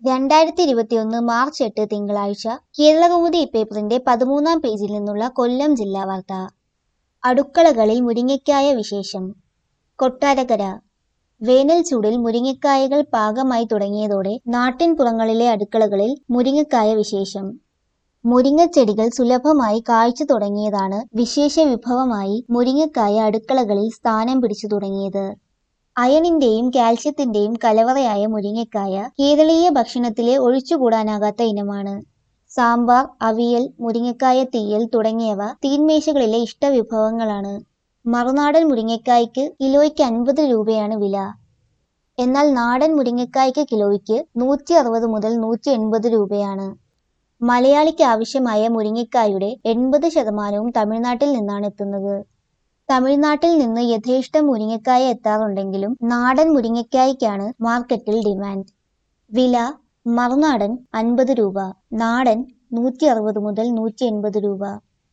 രണ്ടായിരത്തി ഇരുപത്തിയൊന്ന് മാർച്ച് എട്ട് തിങ്കളാഴ്ച കേരളകൗമുദി പേപ്പറിന്റെ പതിമൂന്നാം പേജിൽ നിന്നുള്ള കൊല്ലം ജില്ലാ വാർത്ത അടുക്കളകളിൽ മുരിങ്ങയ്ക്കായ വിശേഷം കൊട്ടാരക്കര വേനൽ ചൂടിൽ മുരിങ്ങക്കായകൾ പാകമായി തുടങ്ങിയതോടെ നാട്ടിൻപുറങ്ങളിലെ അടുക്കളകളിൽ മുരിങ്ങക്കായ വിശേഷം മുരിങ്ങച്ചെടികൾ സുലഭമായി കായ്ച്ചു തുടങ്ങിയതാണ് വിശേഷ വിഭവമായി മുരിങ്ങക്കായ അടുക്കളകളിൽ സ്ഥാനം പിടിച്ചു തുടങ്ങിയത് അയണിന്റെയും കാൽസ്യത്തിന്റെയും കലവറയായ മുരിങ്ങക്കായ കേരളീയ ഭക്ഷണത്തിലെ ഒഴിച്ചുകൂടാനാകാത്ത ഇനമാണ് സാമ്പാർ അവിയൽ മുരിങ്ങക്കായ തീയൽ തുടങ്ങിയവ തീൻമേശകളിലെ ഇഷ്ടവിഭവങ്ങളാണ് മറുനാടൻ മുരിങ്ങക്കായ്ക്ക് കിലോയ്ക്ക് അൻപത് രൂപയാണ് വില എന്നാൽ നാടൻ മുരിങ്ങക്കായ്ക്ക് കിലോയ്ക്ക് നൂറ്റി അറുപത് മുതൽ നൂറ്റി എൺപത് രൂപയാണ് മലയാളിക്ക് ആവശ്യമായ മുരിങ്ങക്കായുടെ എൺപത് ശതമാനവും തമിഴ്നാട്ടിൽ നിന്നാണ് എത്തുന്നത് തമിഴ്നാട്ടിൽ നിന്ന് യഥേഷ്ടം മുരിങ്ങക്കായ എത്താറുണ്ടെങ്കിലും നാടൻ മുരിങ്ങക്കായ്ക്കാണ് മാർക്കറ്റിൽ ഡിമാൻഡ് വില മറുനാടൻ അൻപത് രൂപ നാടൻ നൂറ്റി അറുപത് മുതൽ നൂറ്റി എൺപത് രൂപ